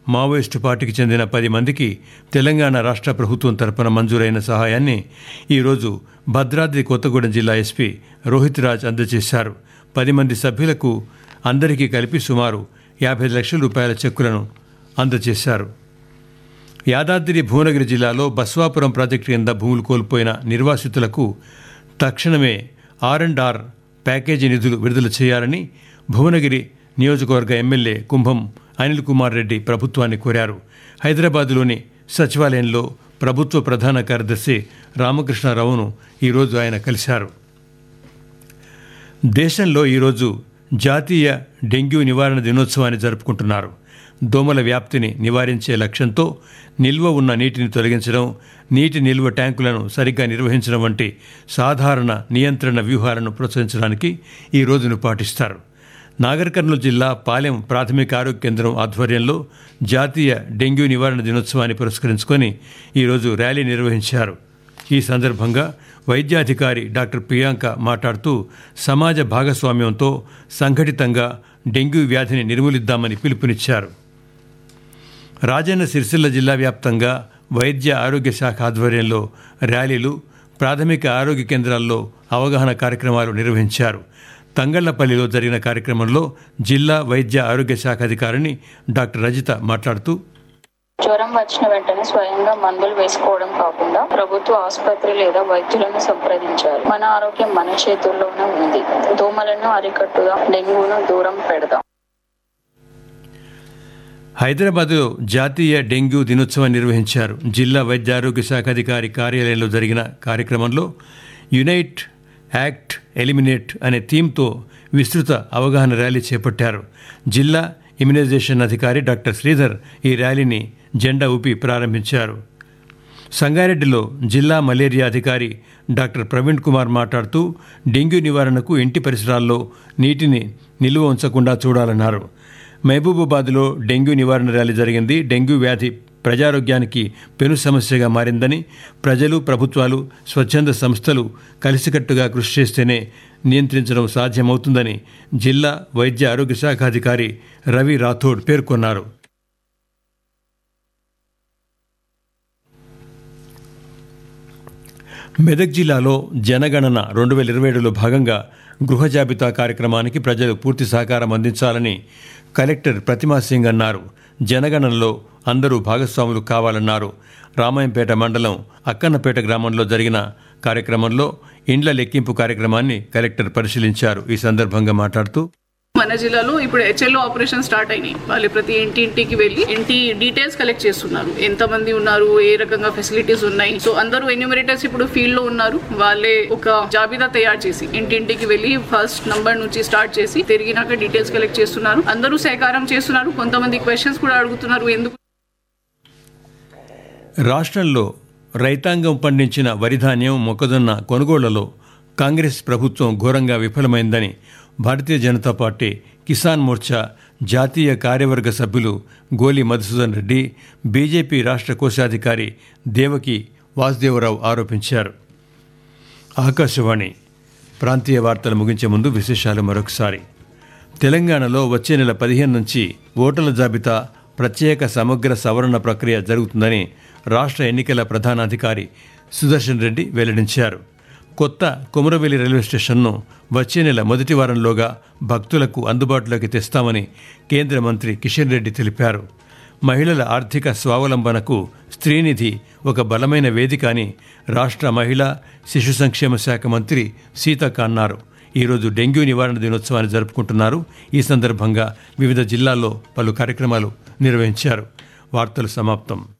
Maoist పార్టీకి చెందిన పది మందికి తెలంగాణ రాష్ట్ర ప్రభుత్వం తరపున మంజూరైన సహాయాన్ని ఈరోజు భద్రాద్రి కొత్తగూడెం జిల్లా ఎస్పీ రోహిత్ రాజ్ అందజేశారు పది మంది సభ్యులకు అందరికీ కలిపి సుమారు యాభై లక్షల రూపాయల చెక్కులను అందజేశారు యాదాద్రి భువనగిరి జిల్లాలో బస్వాపురం ప్రాజెక్టు కింద భూములు కోల్పోయిన నిర్వాసితులకు తక్షణమే ఆర్ అండ్ ఆర్ ప్యాకేజీ నిధులు విడుదల చేయాలని భువనగిరి నియోజకవర్గ ఎమ్మెల్యే కుంభం అనిల్ కుమార్ రెడ్డి ప్రభుత్వాన్ని కోరారు హైదరాబాద్లోని సచివాలయంలో ప్రభుత్వ ప్రధాన కార్యదర్శి రామకృష్ణారావును ఈరోజు ఆయన కలిశారు దేశంలో ఈరోజు జాతీయ డెంగ్యూ నివారణ దినోత్సవాన్ని జరుపుకుంటున్నారు దోమల వ్యాప్తిని నివారించే లక్ష్యంతో నిల్వ ఉన్న నీటిని తొలగించడం నీటి నిల్వ ట్యాంకులను సరిగ్గా నిర్వహించడం వంటి సాధారణ నియంత్రణ వ్యూహాలను ప్రోత్సహించడానికి ఈ రోజును పాటిస్తారు నాగర్ కర్నూలు జిల్లా పాలెం ప్రాథమిక ఆరోగ్య కేంద్రం ఆధ్వర్యంలో జాతీయ డెంగ్యూ నివారణ దినోత్సవాన్ని పురస్కరించుకొని ఈరోజు ర్యాలీ నిర్వహించారు ఈ సందర్భంగా వైద్యాధికారి డాక్టర్ ప్రియాంక మాట్లాడుతూ సమాజ భాగస్వామ్యంతో సంఘటితంగా డెంగ్యూ వ్యాధిని నిర్మూలిద్దామని పిలుపునిచ్చారు రాజన్న సిరిసిల్ల జిల్లా వ్యాప్తంగా వైద్య ఆరోగ్య శాఖ ఆధ్వర్యంలో ర్యాలీలు ప్రాథమిక ఆరోగ్య కేంద్రాల్లో అవగాహన కార్యక్రమాలు నిర్వహించారు తంగళ్లపల్లిలో జరిగిన కార్యక్రమంలో జిల్లా వైద్య ఆరోగ్య శాఖ అధికారిని డాక్టర్ రజిత మాట్లాడుతూ జ్వరం వచ్చిన వెంటనే స్వయంగా మందులు వేసుకోవడం కాకుండా ప్రభుత్వ ఆసుపత్రి లేదా వైద్యులను సంప్రదించాలి మన ఆరోగ్యం మన చేతుల్లోనే ఉంది దోమలను అరికట్టుగా డెంగ్యూను దూరం పెడదాం హైదరాబాద్లో జాతీయ డెంగ్యూ దినోత్సవం నిర్వహించారు జిల్లా వైద్య ఆరోగ్య శాఖ అధికారి కార్యాలయంలో జరిగిన కార్యక్రమంలో యునైట్ యాక్ట్ ఎలిమినేట్ అనే థీమ్తో విస్తృత అవగాహన ర్యాలీ చేపట్టారు జిల్లా ఇమ్యునైజేషన్ అధికారి డాక్టర్ శ్రీధర్ ఈ ర్యాలీని జెండా ఊపి ప్రారంభించారు సంగారెడ్డిలో జిల్లా మలేరియా అధికారి డాక్టర్ ప్రవీణ్ కుమార్ మాట్లాడుతూ డెంగ్యూ నివారణకు ఇంటి పరిసరాల్లో నీటిని నిల్వ ఉంచకుండా చూడాలన్నారు మహబూబాబాద్లో డెంగ్యూ నివారణ ర్యాలీ జరిగింది డెంగ్యూ వ్యాధి ప్రజారోగ్యానికి పెను సమస్యగా మారిందని ప్రజలు ప్రభుత్వాలు స్వచ్ఛంద సంస్థలు కలిసికట్టుగా కృషి చేస్తేనే నియంత్రించడం సాధ్యమవుతుందని జిల్లా వైద్య ఆరోగ్య శాఖ అధికారి రవి రాథోడ్ పేర్కొన్నారు మెదక్ జిల్లాలో జనగణన రెండు వేల ఇరవై ఏడులో భాగంగా గృహ జాబితా కార్యక్రమానికి ప్రజలు పూర్తి సహకారం అందించాలని కలెక్టర్ ప్రతిమా సింగ్ అన్నారు జనగణనలో అందరూ భాగస్వాములు కావాలన్నారు రామాయంపేట మండలం అక్కన్నపేట గ్రామంలో జరిగిన కార్యక్రమంలో ఇండ్ల లెక్కింపు కార్యక్రమాన్ని కలెక్టర్ పరిశీలించారు ఈ సందర్భంగా మాట్లాడుతూ మన జిల్లాలో ఇప్పుడు హెచ్ఎల్ఓ ఆపరేషన్ స్టార్ట్ అయినాయి వాళ్ళు ప్రతి ఇంటి ఇంటికి వెళ్ళి ఇంటి డీటెయిల్స్ కలెక్ట్ చేస్తున్నారు ఎంత మంది ఉన్నారు ఏ రకంగా ఫెసిలిటీస్ ఉన్నాయి సో అందరూ ఎన్యూమరేటర్స్ ఇప్పుడు ఫీల్డ్ లో ఉన్నారు వాళ్ళే ఒక జాబితా తయారు చేసి ఇంటింటికి వెళ్ళి ఫస్ట్ నంబర్ నుంచి స్టార్ట్ చేసి తిరిగినాక డీటెయిల్స్ కలెక్ట్ చేస్తున్నారు అందరూ సహకారం చేస్తున్నారు కొంతమంది క్వశ్చన్స్ కూడా అడుగుతున్నారు ఎందుకు రాష్ట్రంలో రైతాంగం పండించిన వరిధాన్యం మొక్కజొన్న కొనుగోళ్లలో కాంగ్రెస్ ప్రభుత్వం ఘోరంగా విఫలమైందని భారతీయ జనతా పార్టీ కిసాన్ మోర్చా జాతీయ కార్యవర్గ సభ్యులు గోలి మధుసూదన్ రెడ్డి బీజేపీ రాష్ట్ర కోశాధికారి దేవకి వాసుదేవరావు ఆరోపించారు ఆకాశవాణి ప్రాంతీయ వార్తలు ముగించే ముందు విశేషాలు మరొకసారి తెలంగాణలో వచ్చే నెల పదిహేను నుంచి ఓటర్ల జాబితా ప్రత్యేక సమగ్ర సవరణ ప్రక్రియ జరుగుతుందని రాష్ట్ర ఎన్నికల ప్రధానాధికారి సుదర్శన్ రెడ్డి వెల్లడించారు కొత్త కుమరవెల్లి రైల్వే స్టేషన్ను వచ్చే నెల మొదటి వారంలోగా భక్తులకు అందుబాటులోకి తెస్తామని కేంద్ర మంత్రి కిషన్ రెడ్డి తెలిపారు మహిళల ఆర్థిక స్వావలంబనకు స్త్రీనిధి ఒక బలమైన వేదిక అని రాష్ట్ర మహిళా శిశు సంక్షేమ శాఖ మంత్రి సీతక్క అన్నారు ఈరోజు డెంగ్యూ నివారణ దినోత్సవాన్ని జరుపుకుంటున్నారు ఈ సందర్భంగా వివిధ జిల్లాల్లో పలు కార్యక్రమాలు నిర్వహించారు వార్తలు సమాప్తం